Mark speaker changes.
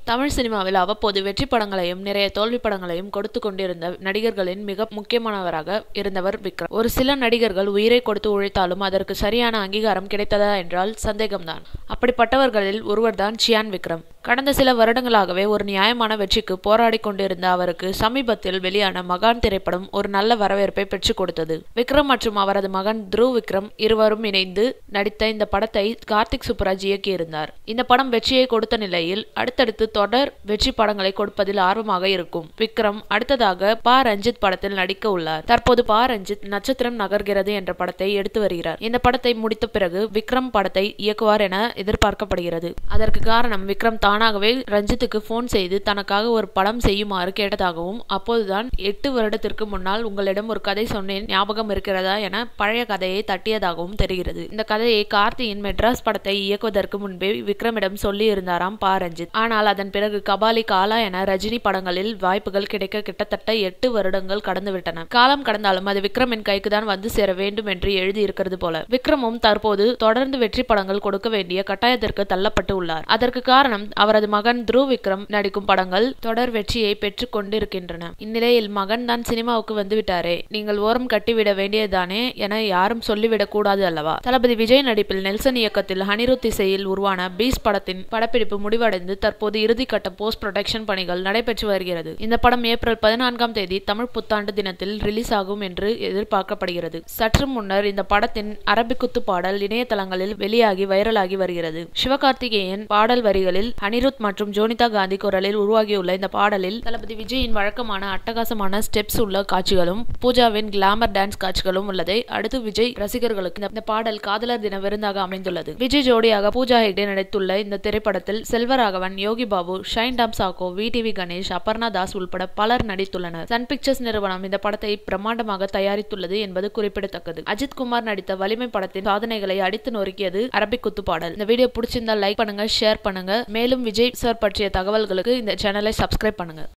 Speaker 1: தமிழ் சினிமாவில் அவ்வப்போது வெற்றி படங்களையும் நிறைய தோல்வி படங்களையும் கொடுத்து கொண்டிருந்த நடிகர்களின் மிக முக்கியமானவராக இருந்தவர் விக்ரம் ஒரு சில நடிகர்கள் உயிரை கொடுத்து உழைத்தாலும் அதற்கு சரியான அங்கீகாரம் கிடைத்ததா என்றால் சந்தேகம்தான் அப்படிப்பட்டவர்களில் ஒருவர்தான் சியான் விக்ரம் கடந்த சில வருடங்களாகவே ஒரு நியாயமான வெற்றிக்கு போராடி கொண்டிருந்த அவருக்கு சமீபத்தில் வெளியான மகான் திரைப்படம் ஒரு நல்ல வரவேற்பை பெற்றுக் கொடுத்தது விக்ரம் மற்றும் அவரது மகன் த்ருவ் விக்ரம் இருவரும் இணைந்து நடித்த இந்த படத்தை கார்த்திக் சுப்புராஜ் இயக்கியிருந்தார் இந்த படம் வெற்றியை கொடுத்த நிலையில் அடுத்தடுத்து தொடர் வெற்றி படங்களை கொடுப்பதில் ஆர்வமாக இருக்கும் விக்ரம் அடுத்ததாக பா ரஞ்சித் படத்தில் நடிக்க உள்ளார் தற்போது பா ரஞ்சித் நட்சத்திரம் நகர்கிறது என்ற படத்தை எடுத்து வருகிறார் இந்த படத்தை முடித்த பிறகு விக்ரம் படத்தை இயக்குவார் என எதிர்பார்க்கப்படுகிறது அதற்கு காரணம் விக்ரம் தானாகவே ரஞ்சித்துக்கு போன் செய்து தனக்காக ஒரு படம் செய்யுமாறு கேட்டதாகவும் அப்போதுதான் எட்டு வருடத்திற்கு முன்னால் உங்களிடம் ஒரு கதை சொன்னேன் ஞாபகம் இருக்கிறதா என பழைய கதையை தட்டியதாகவும் தெரிகிறது இந்த கதையை கார்த்தியின் மெட்ராஸ் படத்தை இயக்குவதற்கு முன்பே விக்ரமிடம் சொல்லி இருந்தாராம் பா ரஞ்சித் ஆனால் அதன் பிறகு கபாலி காலா என ரஜினி படங்களில் வாய்ப்புகள் கிடைக்க கிட்டத்தட்ட எட்டு வருடங்கள் கடந்துவிட்டன காலம் கடந்தாலும் அது விக்ரமின் கைக்கு தான் வந்து சேர வேண்டும் என்று எழுதி இருக்கிறது போல விக்ரமும் தற்போது தொடர்ந்து வெற்றி படங்கள் கொடுக்க வேண்டிய கட்டாயத்திற்கு தள்ளப்பட்டு உள்ளார் அதற்கு காரணம் அவரது மகன் த்ருவ் விக்ரம் நடிக்கும் படங்கள் தொடர் வெற்றியை பெற்றுக் கொண்டிருக்கின்றன இந்நிலையில் மகன் தான் சினிமாவுக்கு வந்துவிட்டாரே நீங்கள் ஓரம் கட்டிவிட வேண்டியதுதானே என யாரும் சொல்லிவிடக் கூடாது அல்லவா தளபதி விஜய் நடிப்பில் நெல்சன் இயக்கத்தில் ஹனிருத் இசையில் உருவான பீஸ் படத்தின் படப்பிடிப்பு முடிவடைந்து தற்போது இறுதிக்கட்ட போஸ்ட் ப்ரொடக்ஷன் பணிகள் நடைபெற்று வருகிறது இந்த படம் ஏப்ரல் பதினான்காம் தேதி தமிழ் புத்தாண்டு தினத்தில் ரிலீஸ் ஆகும் என்று எதிர்பார்க்கப்படுகிறது சற்று முன்னர் இந்த படத்தின் அரபிக்குத்து பாடல் இணையதளங்களில் வெளியாகி வைரலாகி வருகிறது சிவகார்த்திகேயன் பாடல் வரிகளில் அனிருத் மற்றும் ஜோனிதா காந்தி குரலில் உருவாகியுள்ள இந்த பாடலில் தளபதி விஜயின் வழக்கமான அட்டகாசமான ஸ்டெப்ஸ் உள்ள காட்சிகளும் பூஜாவின் கிளாமர் டான்ஸ் காட்சிகளும் உள்ளதை அடுத்து விஜய் ரசிகர்களுக்கு இந்த பாடல் காதலர் தின விருந்தாக அமைந்துள்ளது விஜய் ஜோடியாக பூஜா ஹெக்டே நடித்துள்ள இந்த திரைப்படத்தில் செல்வராகவன் யோகி பாபு ஷைன் டாம் சாக்கோ வி டிவி கணேஷ் அபர்ணா தாஸ் உள்பட பலர் நடித்துள்ளனர் சன் பிக்சர்ஸ் நிறுவனம் இந்த படத்தை பிரம்மாண்டமாக தயாரித்துள்ளது என்பது குறிப்பிடத்தக்கது அஜித் குமார் நடித்த வலிமை படத்தின் சாதனைகளை அடித்து நொறுக்கியது அரபிக் குத்து பாடல் இந்த வீடியோ பிடிச்சிருந்தா லைக் பண்ணுங்க ஷேர் பண்ணுங்க மேலும் விஜய் சார் பற்றிய தகவல்களுக்கு இந்த சேனலை சப்ஸ்கிரைப் பண்ணுங்க